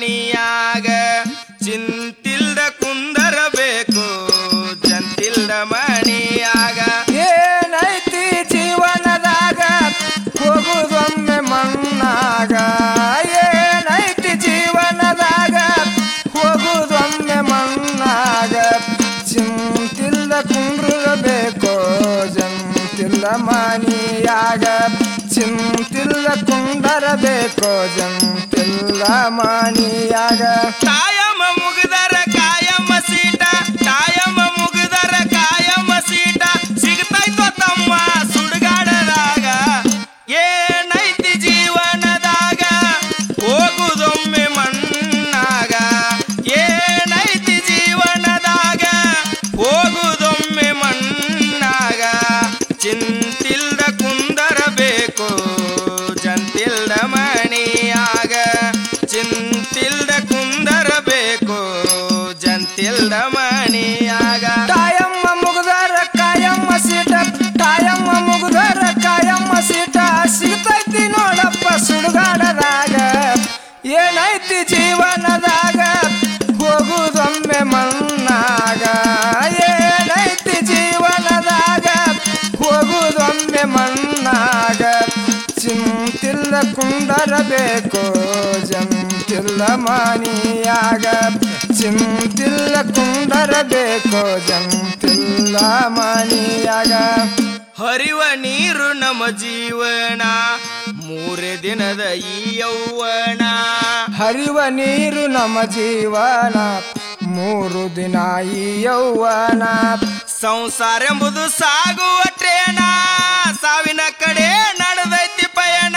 ಮನಿಯಾಗ ಚಿಂತಿಲ್ದ ಕುಂದರಬೇಕು ಜಂತಿಲ್ದ ಮನಿಯಾಗ ಏನೈತಿ ಜೀವನದಾಗ ಹೋಗುದೊಮ್ಮೆ ಮಣ್ಣಾಗ ಏನೈತಿ ಜೀವನದಾಗ ಹೋಗುದೊಮ್ಮೆ ಮಣ್ಣಾಗ ಚಿಂತಿಲ್ದ ಕುಂಡ್ರಬೇಕು ಜಂತಿಲ್ಲ ಮನಿಯಾಗ ಚಿಂತಿಲ್ಲ ಕುಂಡರಬೇಕು ಜಂತಿಲ್ಲ ಮನಿಯಾಗ ಕಾಯಮ ಮುಗಿದರ ಕಾಯಮ ಸೀಟ ಕಾಯಮ ಮುಗಿದರ ಕಾಯಮ ಸೀಟ ಸಿಗ್ತೈತೋ ತಮ್ಮ ಸುಡುಗಾಡದಾಗ ಏನೈತಿ ಜೀವನದಾಗ ಹೋಗುದೊಮ್ಮೆ ಮಣ್ಣಾಗ ಏನೈತಿ ಜೀವನದಾಗ ಹೋಗುದೊಮ್ಮೆ ಮಣ್ಣಾಗ ಚಿಂತಿಲ್ದ ಕುಂದರಬೇಕು ಜಂತಿಲ್ದ ಮಣಿಯಾಗ ಚಿಂತಿಲ್ದ ಕುಂದರಬೇಕು ಜಂತಿಲ್ದ ಮಣಿಯಾಗ ಕಾಯಮ್ಮ ಮುಗ್ದರ ಕಾಯಮ್ಮ ಸೀಟ ಕಾಯಮ್ಮ ಮುಗ್ದರ ಕಾಯಮ್ಮ ಸೀಟ ಸಿಗ್ತೈತಿ ನೋಡಪ್ಪ ಸುಡುಗಾಡದಾಗ ಏನೈತಿ ಜೀವನದಾಗ ಹೋಗುದೊಮ್ಮೆ ಮಣ್ಣಾಗ ಏನೈತಿ ಜೀವನದಾಗ ಹೋಗುದೊಮ್ಮೆ ಮಣ್ಣಾಗ ಚಿಂತಿಲ್ಲ ಕುಂಡರಬೇಕು ಜಂತಿಲ್ಲ ಮನಿಯಾಗ ಚಿಂತಿಲ್ಲ ಕುಂಡರಬೇಕು ಜಂತಿಲ್ಲ ಮನಿಯಾಗ ಹರಿವ ನೀರು ನಮ್ಮ ಜೀವನ ಮೂರೇ ದಿನದ ಈ ಯೌವನ ಹರಿವ ನೀರು ನಮ್ಮ ಜೀವನ ಮೂರು ದಿನ ಈ ಯೌವನ ಸಂಸಾರ ಎಂಬುದು ಸಾಗುವ ಟ್ರೇನ ಸಾವಿನ ಕಡೆ ನಡೆದೈತಿ ಪಯಣ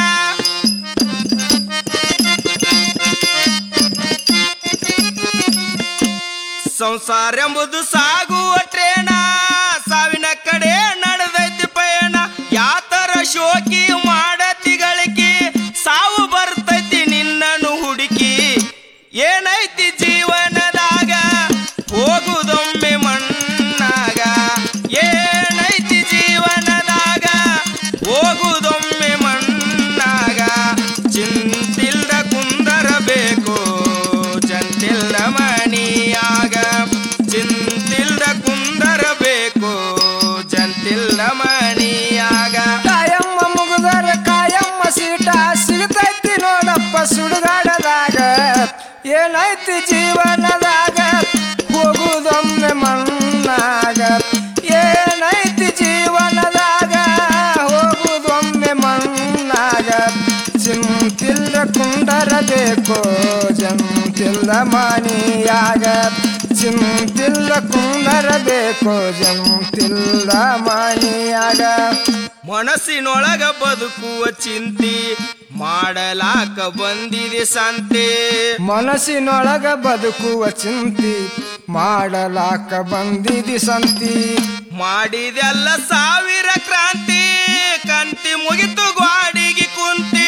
ಸಂಸಾರ ಎಂಬುದು ಸಾಗುವ ಟ್ರೇನ ಸಾವಿನ ಕಡೆ ನಡೆದೈತಿ ಪಯಣ ಯಾತರ ಶೋಕಿ ಮಾಡತಿಗಳಿಕೆ ಸಾವು ಬರ್ತೈತಿ ನಿನ್ನನ್ನು ಹುಡುಕಿ ಏನೈತಿ ಜೀವನದಾಗ ಹೋಗುದೊಮ್ಮೆ ಮಣ್ಣಾಗ ಏನೈತಿ ಜೀವನದಾಗ ಹೋಗುದೊಮ್ಮೆ ಮಣ್ಣಾಗ ಚಿಂತಿಲ್ದ ಕುಂದರಬೇಕು ಜಂತಿಲ್ದ ಮಣಿಯಾಗ ಚಿಂತಿಲ್ದ ಕುಂದರಬೇಕು ಜಂತಿಲ್ದ ಮಣಿಯಾಗ ಕಾಯಮ್ಮ ಮುಗಿದರ ಕಾಯಮ್ಮ ಸೀಟ ಸಿಗ್ತೈತಿ ನೋಡಪ್ಪ ಸುಡುಗಾಡದಾಗ ಏನೈತಿ ಜೀವನದಾಗ ಹೋಗುದೊಮ್ಮೆ ಮಣ್ಣಾಗ ಏನೈತಿ ಜೀವನದಾಗ ಹೋಗುದೊಮ್ಮೆ ಮಣ್ಣಾಗ ಚಿಂತಿಲ್ಲ ಕುಂಡರಬೇಕು ಜಂತಿಲ್ಲ ಮನಿಯಾಗ ಚಿಂತಿಲ್ಲ ಕುಂಡರಬೇಕು ಜಂತಿಲ್ಲ ಮನಿಯಾಗ ಮನಸ್ಸಿನೊಳಗ ಬದುಕುವ ಚಿಂತಿ ಮಾಡಲಾಕ ಬಂದಿದೆ ಸಂತೆ ಮನಸ್ಸಿನೊಳಗ ಬದುಕುವ ಚಿಂತಿ ಮಾಡಲಾಕ ಬಂದಿದಿ ಸಂತಿ ಮಾಡಿದೆಲ್ಲ ಸಾವಿರ ಕ್ರಾಂತಿ ಕಂತಿ ಮುಗಿತು ಗ್ವಾಡಿಗೆ ಕುಂತಿ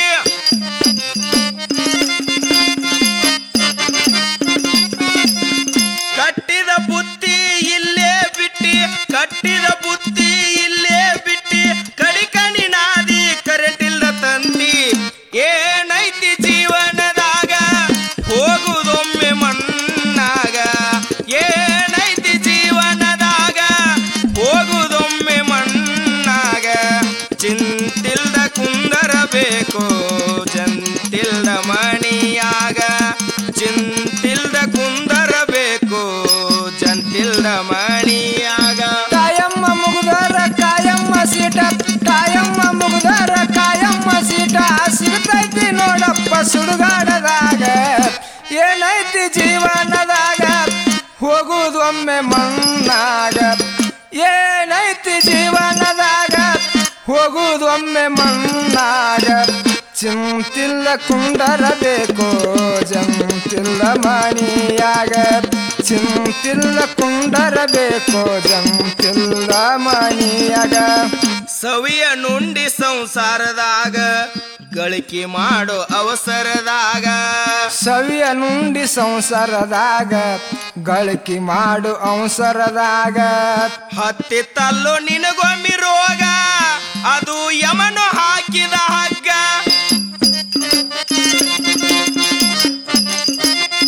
ಕಟ್ಟಿದ ಬುತ್ತಿ ಇಲ್ಲೇ ಬಿಟ್ಟಿ ಕಟ್ಟಿದ ಬುತ್ತಿ ಇಲ್ಲೇ ಬಿಟ್ಟಿ ಕಡಿಕಣಿ ನಾದಿ ಕರೆಂಟ್ ಇಲ್ದ ತಂದಿ ಏನೈತಿ ಜೀವನದಾಗ ಹೋಗುದೊಮ್ಮೆ ಮಣ್ಣಾಗ ಏನೈತಿ ಜೀವನದಾಗ ಹೋಗುದೊಮ್ಮೆ ಮಣ್ಣಾಗ ಚಿಂತಿಲ್ದ ಕುಂದರಬೇಕು ಜಂತಿಲ್ದ ಮಣಿಯಾಗ ಚಿಂತಿಲ್ದ ಕುಂದರಬೇಕು ಜಂತಿಲ್ದ ಮಣಿಯಾಗ ಕಾಯಮ್ಮ ಮುಗ್ದರ ಕಾಯಮ್ಮ ಸೀಟ ಕಾಯಮ್ಮ ಮುಗ್ದರ ಕಾಯಮ್ಮ ಸೀಟ ಸಿಗ್ತೈತಿ ನೋಡಪ್ಪ ಸುಡುಗಾಡದಾಗ ಏನೈತಿ ಜೀವನದಾಗ ಹೋಗುದೊಮ್ಮೆ ಮಣ್ಣಾಗ ಏನೈತಿ ಜೀವನದಾಗ ಹೋಗುದೊಮ್ಮೆ ಮಣ್ಣಾಗ ಚಿಂತಿಲ್ಲ ಕುಂಡರಬೇಕು ಜಂತಿಲ್ಲ ಮಣಿಯಾಗ ಚಿಂತಿಲ್ಲ ಕುಂಡರಬೇಕು ಜಂತಿಲ್ಲ ಮಣಿಯಾಗ ಸವಿಯ ನುಂಡಿ ಸಂಸಾರದಾಗ ಗಳಿಕೆ ಮಾಡೋ ಅವಸರದಾಗ ಸವಿಯ ನುಂಡಿ ಸಂಸಾರದಾಗ ಗಳಿಕೆ ಮಾಡು ಅವಸರದಾಗ ಹತ್ತಿ ತಲ್ಲು ನಿನಗೊಮ್ಮಿ ರೋಗ ಅದು ಯಮನು ಹಾಕಿದ ಹಗ್ಗ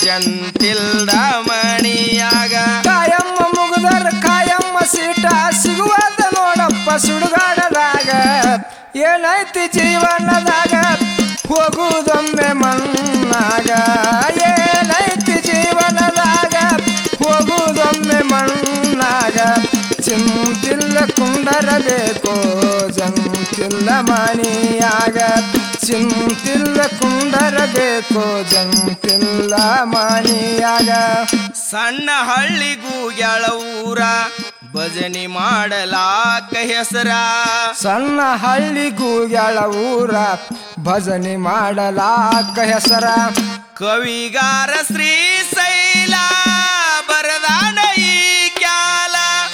ಜಂತಿಲ್ದ ಮಣಿಯಾಗ ಕಾಯಮ್ಮ ಮುಗುದರ ಕಾಯಮ್ಮ ಸೀಟ ಸಿಗುವದ ನೋಡಪ್ಪ ಸುಡುಗಾಡದಾಗ ಏನೈತಿ ಜೀವನದಾಗ ಹೋಗುವುದೊಮ್ಮೆ ಮಣ್ಣಾಗ ಏನೈತಿ ಜೀವನದಾಗ ಹೋಗುವುದೊಮ್ಮೆ ಮಣ್ಣಾಗ ಚಿಂತಿಲ್ಲ ಕುಂಡರಬೇಕು ಜಂತಿಲ್ಲ ಮಣಿಯಾಗ ಚಿಂತಿಲ್ಲ ಕುಂಡರಬೇಕು ಜಂತಿಲ್ಲ ಮಣಿಯಾಗ ಸಣ್ಣ ಹಳ್ಳಿಗೂ ಊರ ಭಜನಿ ಮಾಡಲಾಕ ಹೆಸರ ಸಣ್ಣ ಹಳ್ಳಿಗೂಗಳ ಊರ ಭಜನೆ ಮಾಡಲಾಕ ಹೆಸರ ಕವಿಗಾರ ಶ್ರೀ ಶೈಲ ಬರದಾನ ಈ ಕ್ಯಾಲ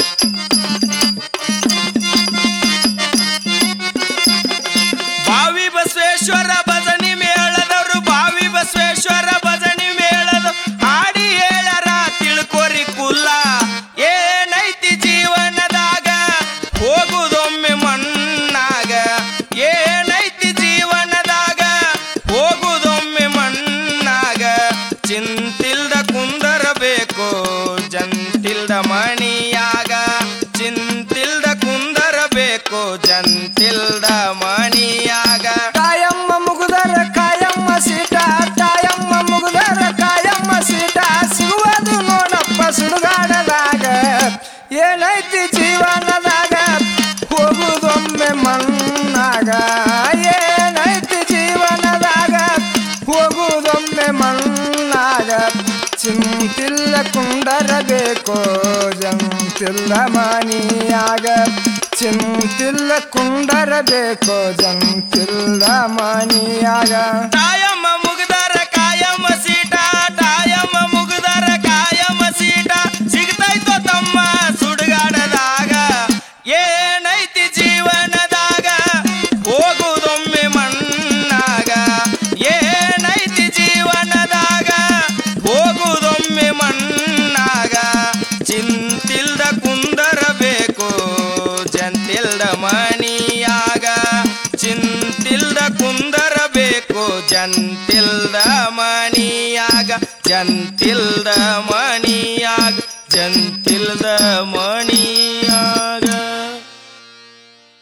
ಬಾವಿ ಬಸವೇಶ್ವರ ಭಜನಿ ಮೇಳದವರು ಬಾವಿ ಬಸವೇಶ್ವರ ಭಜನಿ ಮೇಳದ ಹಾಡಿ ಹೇಳರ ತಿಳ್ಕೊರಿ ಕುಲ್ಲ ಏನೈತಿ ಜೀವನದಾಗ ಹೋಗುದೊಮ್ಮೆ ಮಣ್ಣಾಗ ಏನೈತಿ ಜೀವನದಾಗ ಹೋಗುದೊಮ್ಮೆ ಮಣ್ಣಾಗ ಚಿಂತಿಲ್ದ ಕುಂದರಬೇಕು ಜಂತಿಲ್ದ ಮಣಿಯಾಗ ಚಿಂತಿಲ್ದ ಕುಂದರಬೇಕು ಜಂತಿಲ್ದ ಮಣಿಯಾಗ ಕಾಯಮ್ಮ ಮುಗುದರ ಕಾಯಮ್ಮ ಸೀಟ ಕಾಯಮ್ಮ ಮುಗುದರ ಕಾಯಮ್ಮ ಸೀಟ ಸಿಗುವುದು ನೋಡಪ್ಪ ಸುಡುಗಾಡದಾಗ ಏನೈತಿ ಜೀವನದಾಗ ಹೋಗುದೊಮ್ಮೆ ಮಣ್ಣಾಗ ಏನೈತಿ ಜೀವನದಾಗ ಹೋಗುದೊಮ್ಮೆ ಮಣ್ಣಾಗ ಚಿಂತಿಲ್ಲ ಕುಂಡರಬೇಕು ಜಂತಿಲ್ಲ ಮನಿಯಾಗ ಚಿಂತಿಲ್ಲ ಕುಂಡರಬೇಕು ಜಂತಿಲ್ಲ ಮನಿಯಾಗ ತಾಯಮ್ಮ ಮುಗ್ದರ ಕಾಯಮ್ಮ ಸೀಟ ತಾಯಮ್ಮ ಮುಗ್ದರ ಕಾಯಮ್ಮ ಸೀಟ ಸಿಗ್ತೈತೋ ತಮ್ಮ ಸುಡುಗಾಡದಾಗ ಏನೈತಿ ಜೀವನದಾಗ ಹೋಗುದೊಮ್ಮೆ ಮಣ್ಣಾಗ ಏನೈತಿ ಜೀವನದಾಗ ಹೋಗುದೊಮ್ಮೆ ಮಣ್ಣಾಗ ಚಿಂತಿಲ್ದ ಕುಂದರಬೇಕು ಜಂತಿಲ್ದ ಮಣಿಯಾಗ ಚಿಂತಿಲ್ದ ಕುಂದರಬೇಕು ಜಂತಿಲ್ದ ಮಣಿಯಾಗ ಜಂತಿಲ್ದ ಮಣಿಯಾಗ ಜಂತಿಲ್ದ ಮ